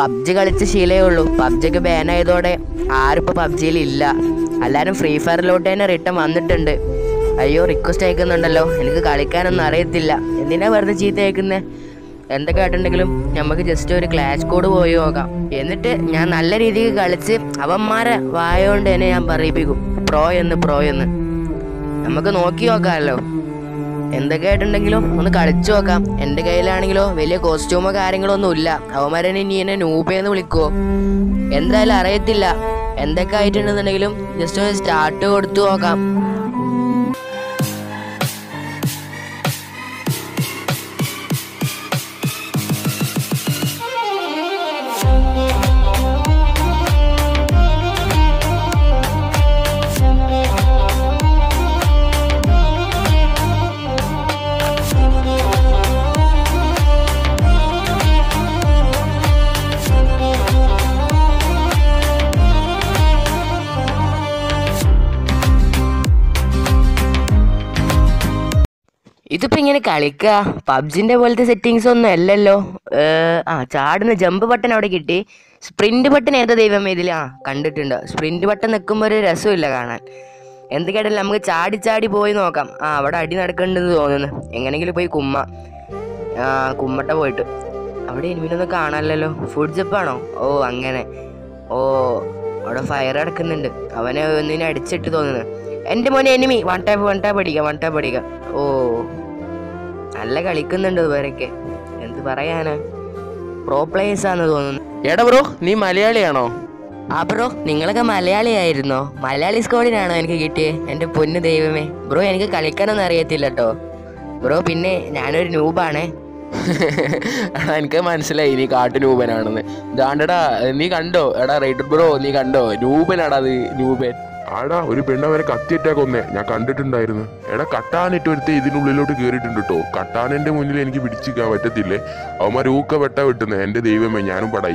PUBG കളിച്ച ശീലേ ഉള്ളൂ പബ്ജിക്ക് ban ആയതോടെ ആരും ഇപ്പോൾ പബ്ജിയിൽ ഇല്ല എല്ലാവരും ഫ്രീ ഫയറിലോട്ട് തന്നെ റിട്ടേൺ വന്നിട്ടുണ്ട് അയ്യോ റിക്വസ്റ്റ് അയക്കുന്നുണ്ടല്ലോ എനിക്ക് കളിക്കാനൊന്നും അറിയത്തില്ല എന്തിനാ വെറുതെ ചീത്ത അയക്കുന്നത് എന്തൊക്കെ ആയിട്ടുണ്ടെങ്കിലും നമുക്ക് ജസ്റ്റ് ഒരു ക്ലാഷ് കോഡ് പോയി നോക്കാം എന്നിട്ട് ഞാൻ നല്ല രീതിക്ക് കളിച്ച് അവന്മാരെ വായോണ്ട് തന്നെ ഞാൻ പറയിപ്പിക്കും പ്രോ എന്ന് പ്രോ എന്ന് നമുക്ക് നോക്കി നോക്കാമല്ലോ എന്തൊക്കെ ആയിട്ടുണ്ടെങ്കിലും ഒന്ന് കളിച്ചു നോക്കാം എൻ്റെ കയ്യിലാണെങ്കിലോ വലിയ കോസ്റ്റ്യൂമോ കാര്യങ്ങളോ ഒന്നും ഇല്ല അവന്മാരെന്നെ ഇനി എന്നെ നൂബേന്ന് വിളിക്കുവോ എന്തായാലും അറിയത്തില്ല എന്തൊക്കെ ആയിട്ടുണ്ടെന്നുണ്ടെങ്കിലും ജസ്റ്റ് ഒന്ന് സ്റ്റാർട്ട് കൊടുത്തു നോക്കാം ഇതിപ്പോ ഇങ്ങനെ കളിക്കുക പബ്ജിന്റെ പോലത്തെ സെറ്റിങ്സ് ഒന്നും അല്ലല്ലോ ഏർ, ആ ചാടുന്ന ജമ്പ് ബട്ടൺ അവിടെ കിട്ടി സ്പ്രിന്റ് ബട്ടൺ ഏതാ ദൈവം ഇതിൽ ആ കണ്ടിട്ടുണ്ട് സ്പ്രിന്റ് ബട്ടൺ നിൽക്കുമ്പോൾ ഒരു രസമില്ല കാണാൻ എന്തൊക്കെയായിട്ടല്ല നമുക്ക് ചാടി ചാടി പോയി നോക്കാം ആ അവിടെ അടി നടക്കണ്ടെന്ന് തോന്നുന്നു എങ്ങനെങ്കിലും പോയി കുമ്മ ആ കുമ്മട്ട പോയിട്ട് അവിടെ എനിമിനൊന്നും കാണാനല്ലോ ഫുഡ് ജപ്പാണോ ഓ അങ്ങനെ ഓ അവിടെ ഫയർ അടക്കുന്നുണ്ട് അവനെ ഒന്നിനെ അടിച്ചിട്ട് തോന്നുന്നു എൻ്റെ മോനെ enemy one tap one tap അടിക്കാം വൺ ടാപ്പ് അടിക്കാം ഓ നല്ല കളിക്കുന്നുണ്ട് ഇവരൊക്കെ എന്ത് പറയാനാ പ്രോ പ്ലേയേഴ്സ് ആണെന്ന് തോന്നുന്നു എടാ ബ്രോ നീ മലയാളിയാണോ ആ ബ്രോ നിങ്ങളൊക്കെ മലയാളിയായിരുന്നോ മലയാളി സ്കോഡിനാണോ എനിക്ക് കിട്ടിയത് എൻ്റെ പൊന്നു ദൈവമേ ബ്രോ എനിക്ക് കളിക്കാനൊന്നും അറിയത്തില്ല കേട്ടോ ബ്രോ പിന്നെ ഞാനൊരു നൂബാണേ എടാ എനിക്ക് മനസ്സിലായി നീ കാട്ടുനൂപനാണെന്ന് ദാണ്ടടാ നീ കണ്ടോ എടാ റൈറ്റർ ബ്രോ നീ കണ്ടോ നൂപനാടാ അത് നൂപൻ ആടാ ഒരു പെണ്ണ് അവരെ കത്തിയിട്ടാ കൊന്നേ ഞാൻ കണ്ടിട്ടുണ്ടായിരുന്നു എടാ കട്ടാനിട്ട് ഒരുത്തെ ഇതിനുള്ളിലോട്ട് കേറിയിട്ടുണ്ട് കേട്ടോ കട്ടാനന്റെ മുന്നിൽ എനിക്ക് പിടിച്ചിക്കാൻ പറ്റത്തില്ലേ അവന്മാർ ഊക്ക വെട്ട വെട്ടുന്നേ എന്റെ ദൈവമേ ഞാനും പടായി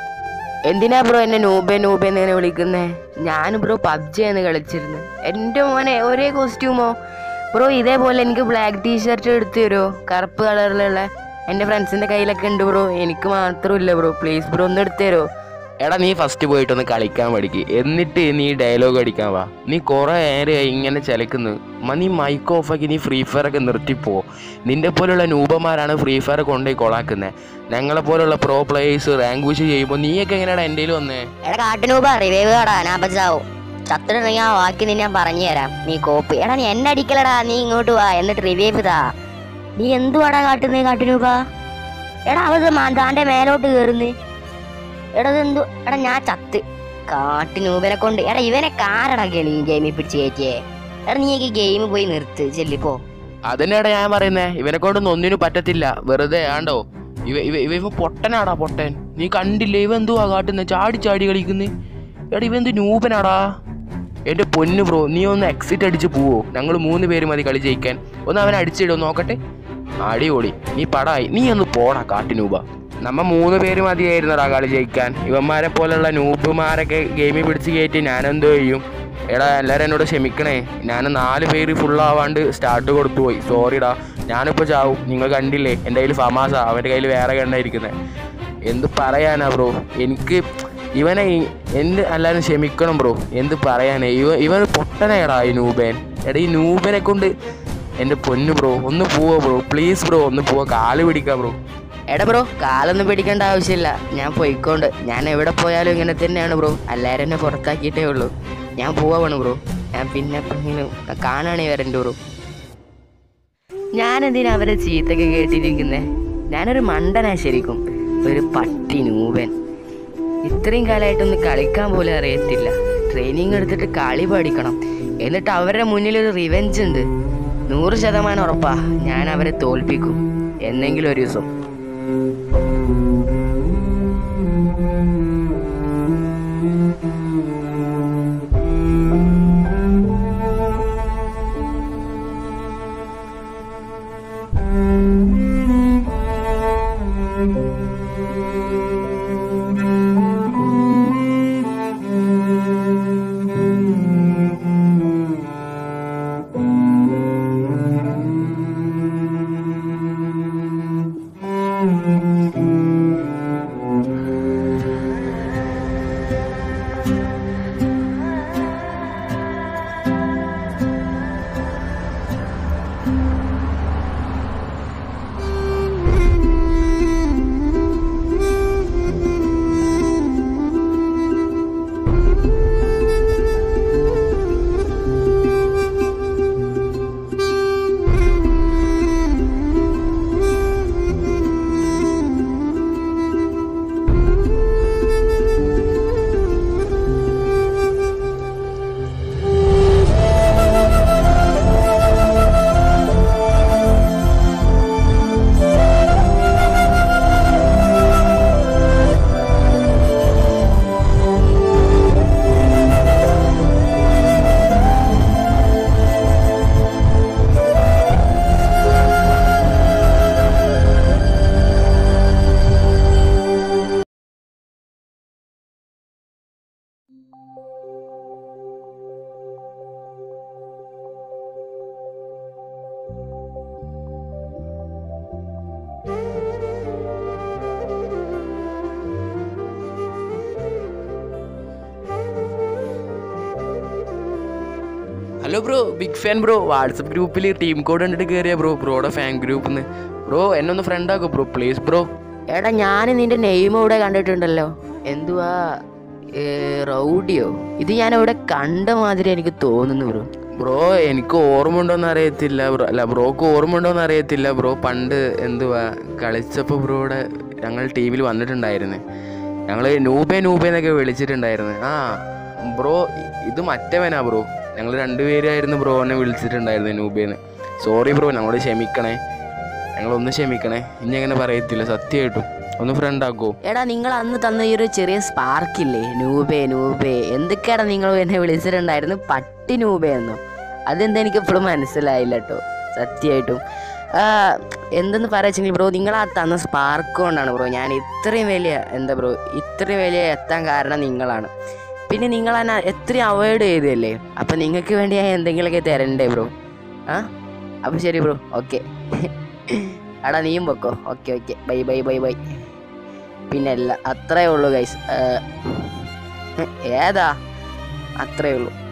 എന്തിനാ ബ്രോ എന്നെ നൂബെ നൂബെ എന്നിങ്ങനെ വിളിക്കുന്നേ ഞാൻ ബ്രോ പബ്ജി എന്ന് കളിച്ചിരുന്നു എൻ്റെ മോനെ ഒരേ കോസ്റ്റ്യൂമോ ബ്രോ ഇതേപോലെ എനിക്ക് ബ്ലാക്ക് ടീഷർട്ട് എടുത്തു തരുമോ കറുപ്പ് കളറിലുള്ള എൻ്റെ ഫ്രണ്ട്സിൻ്റെ കയ്യിലൊക്കെ ഉണ്ട് ബ്രോ എനിക്ക് മാത്രമില്ല ബ്രോ പ്ലീസ് ബ്രോ ഒന്ന് എടുത്തു തരുമോ എടാ നീ ഫസ്റ്റ് പോയിട്ടൊന്ന് കളിക്കാൻ പഠിക്ക് എന്നിട്ട് നീ ഡയലോഗ് അടിക്കാൻ വാ നീ കുറേ നേരമായി ഇങ്ങനെ ചിലക്കുന്നു മ നീ മൈക്ക് ഓഫാക്കി നീ ഫ്രീ ഫയർ ഒക്കെ നിർത്തിപ്പോ നിന്റെ പോലുള്ള നൂപന്മാരാണ് ഫ്രീ ഫയർ കൊണ്ടുപോയി കൊളാക്കുന്നത് ഞങ്ങളെ പോലുള്ള പ്രോ പ്ലേയേഴ്സ് റാങ്ക് പുഷ് ചെയ്യുമ്പോൾ നീയൊക്കെ എങ്ങനെയാടാ എൻ്റെ കയ്യിൽ വന്നേ എടാ കാട്ടിനൂപ റിവൈവ് കാടാ ഞാൻ പച്ചാവും ചത്തിട്ടുണ്ടെങ്കിൽ ആ വാക്കി നിന്നെ ഞാൻ പറഞ്ഞു തരാം നീ കോപ്പി എടാ നീ എന്നെ അടിക്കലടാ നീ ഇങ്ങോട്ട് വാ എന്നിട്ട് റിവൈവ് താ നീ എന്തുവാടാ കാട്ടുന്നേ കാട്ടിനൂപ എടാ അവത് മാന്താന്റെ മേലോട്ട് കയറുന്നു എടാ ഇതെന്തു എടാ ഞാൻ ചത്ത് കാട്ടിനൂപനെ കൊണ്ട് എടാ ഇവനെ കാരടാ ഗെളി ഗെയിമിൽ പിടിച്ച് കയറ്റിയേ എടാ നീ ഈ ഗെയിം പോയി നിർത്ത് ചെല്ലിപ്പോ അതന്നെയാടാ ഞാൻ പറയുന്നേ ഇവനെ കൊണ്ടൊന്നും ഒന്നിനും പറ്റത്തില്ല വെറുതെ ആണ്ടോ ഇവ ഇവ ഇവ ഇവ പൊട്ടനാടാ പൊട്ടൻ നീ കണ്ടില്ലേ ഇവ എന്തുവാ കാട്ടുന്നെ ചാടി ചാടി കളിക്കുന്നേ എടാ ഇവ എന്ത് നൂപനാടാ എന്റെ പൊന്നു ബ്രോ നീ ഒന്ന് എക്സിറ്റ് അടിച്ച് പോവോ ഞങ്ങൾ മൂന്ന് പേര് മതി കളി ജയിക്കാൻ ഒന്ന് അവനെ അടിച്ചിടോ നോക്കട്ടെ അടിപൊളി നീ പടായി നീ ഒന്ന് പോടാ കാട്ടിനൂപ നമ്മ മൂന്ന് പേര് മതിയായിരുന്നടാ കളി ജയിക്കാൻ ഇവന്മാരെ പോലുള്ള നൂബുമാരൊക്കെ ഗെയിമിൽ പിടിച്ച് കയറ്റി ഞാനെന്തോ ചെയ്യും എടാ എല്ലാവരും എന്നോട് ക്ഷമിക്കണേ ഞാൻ നാല് പേര് ഫുള്ളാവാണ്ട് സ്റ്റാർട്ട് കൊടുത്തു പോയി സോറിടാ ഞാനിപ്പോൾ ചാവും നിങ്ങൾ കണ്ടില്ലേ എൻ്റെ കയ്യിൽ ഫമാസ അവൻ്റെ കയ്യിൽ വേറെ കണ്ടായിരിക്കുന്നത് എന്ത് പറയാനാ ബ്രോ എനിക്ക് ഇവനെ ഈ- എന്ത് എല്ലാവരും ക്ഷമിക്കണം ബ്രോ എന്ത് പറയാനേ ഇവ ഇവൻ പൊട്ടനേടാ ഈ നൂബൻ എടാ ഈ നൂബനെ കൊണ്ട് എൻ്റെ പൊന്നു ബ്രോ ഒന്ന് പോവോ ബ്രോ പ്ലീസ് ബ്രോ ഒന്ന് പോവാ കാല് പിടിക്കാം ബ്രോ എടാ ബ്രോ കാലൊന്നും പിടിക്കേണ്ട ആവശ്യമില്ല ഞാൻ പോയിക്കൊണ്ട് ഞാൻ എവിടെ പോയാലും ഇങ്ങനെ തന്നെയാണ് ബ്രോ എല്ലാവരും എന്നെ പുറത്താക്കിയിട്ടേ ഉള്ളൂ ഞാൻ പോവാണ് ബ്രോ ഞാൻ പിന്നെ പിന്നെ കാണാണേ വരണ്ട ബ്രോ ഞാനെന്തിനാ അവരെ ചീത്തൊക്കെ കേട്ടിരിക്കുന്നേ ഞാനൊരു മണ്ടനാ ശരിക്കും ഒരു പട്ടി നൂപൻ ഇത്രയും കാലമായിട്ടൊന്ന് കളിക്കാൻ പോലും അറിയത്തില്ല ട്രെയിനിങ് എടുത്തിട്ട് കളി പഠിക്കണം എന്നിട്ട് അവരുടെ മുന്നിൽ ഒരു റിവെഞ്ച് ഉണ്ട് നൂറ് ശതമാനം ഉറപ്പാ ഞാൻ അവരെ തോൽപ്പിക്കും എന്നെങ്കിലും ഒരു ദിവസം hello bro big fan bro WhatsApp ഗ്രൂപ്പിൽ ടീം കോഡ് കണ്ടിട്ട് കയറിയ ബ്രോ ബ്രോയുടെ ഫാൻ ഗ്രൂപ്പിൽ നിന്ന് ബ്രോ എന്നെ ഒന്ന് ഫ്രണ്ട് ആക്കോ ബ്രോ പ്ലീസ് ബ്രോ എടാ ഞാൻ നിന്റെ നെയിം ഇവിടെ കണ്ടിട്ടുണ്ടല്ലോ എന്തുവാ ഏ, റൗഡിയോ ഇത് ഞാൻ ഇവിടെ കണ്ട മാതിരി എനിക്ക് തോന്നുന്നു ബ്രോ ബ്രോ എനിക്ക് ഓർമ്മ ഉണ്ടോന്ന് അറിയത്തില്ല ബ്രോ അല്ല ബ്രോക്ക് ഓർമ്മ ഉണ്ടോന്ന് അറിയത്തില്ല ബ്രോ പണ്ട് എന്തുവാ കളിച്ചപ്പോൾ ബ്രോയുടെ ഞങ്ങൾ ടീമിൽ വന്നിട്ടുണ്ടായിരുന്നു ഞങ്ങൾ നൂബേ നൂബേ എന്നൊക്കെ വിളിച്ചിട്ടുണ്ടായിരുന്നു ആ ബ്രോ ഇത് മറ്റവനാ ബ്രോ ഞങ്ങൾ രണ്ടുപേരായിരുന്നു ബ്രോനെ വിളിച്ചിട്ടുണ്ടായിരുന്നു നൂബേന്ന് സോറി ബ്രോ ഞങ്ങളോട് ക്ഷമിക്കണേ ഞങ്ങളൊന്ന് ക്ഷമിക്കണേ ഇനി അങ്ങനെ പറയത്തില്ല സത്യമായിട്ടും ഒന്ന് ഫ്രണ്ട് ആക്കോ എടാ നിങ്ങൾ അന്ന് തന്ന ഈ ഒരു ചെറിയ സ്പാർക്കില്ലേ നൂബേ നൂബേ എന്തൊക്കെയാടാ നിങ്ങൾ എന്നെ വിളിച്ചിട്ടുണ്ടായിരുന്നു പട്ടി നൂബേ എന്നോ അതെന്താ എനിക്ക് ഇപ്പോഴും മനസ്സിലായില്ല കേട്ടോ സത്യമായിട്ടും ആ, എന്തെന്ന് പറയാച്ചെങ്കിൽ ബ്രോ നിങ്ങൾ ആ തന്ന സ്പാർക്ക് കൊണ്ടാണ് ബ്രോ ഞാൻ ഇത്രയും വലിയ എന്താ ബ്രോ ഇത്രയും വലിയ എത്താൻ കാരണം നിങ്ങളാണ് പിന്നെ നിങ്ങൾ എന്നെ എത്രയും അവോയ്ഡ് ചെയ്തല്ലേ അപ്പം നിങ്ങൾക്ക് വേണ്ടി ഞാൻ എന്തെങ്കിലുമൊക്കെ തരണ്ടേ ബ്രോ ആ അപ്പം ശരി ബ്രോ ഓക്കെ എടാ നീയും വെക്കോ okay okay bye bye bye bye പിന്നെ അല്ല അത്രേ ഉള്ളൂ ഗൈസ് ഏതാ അത്രേ ഉള്ളൂ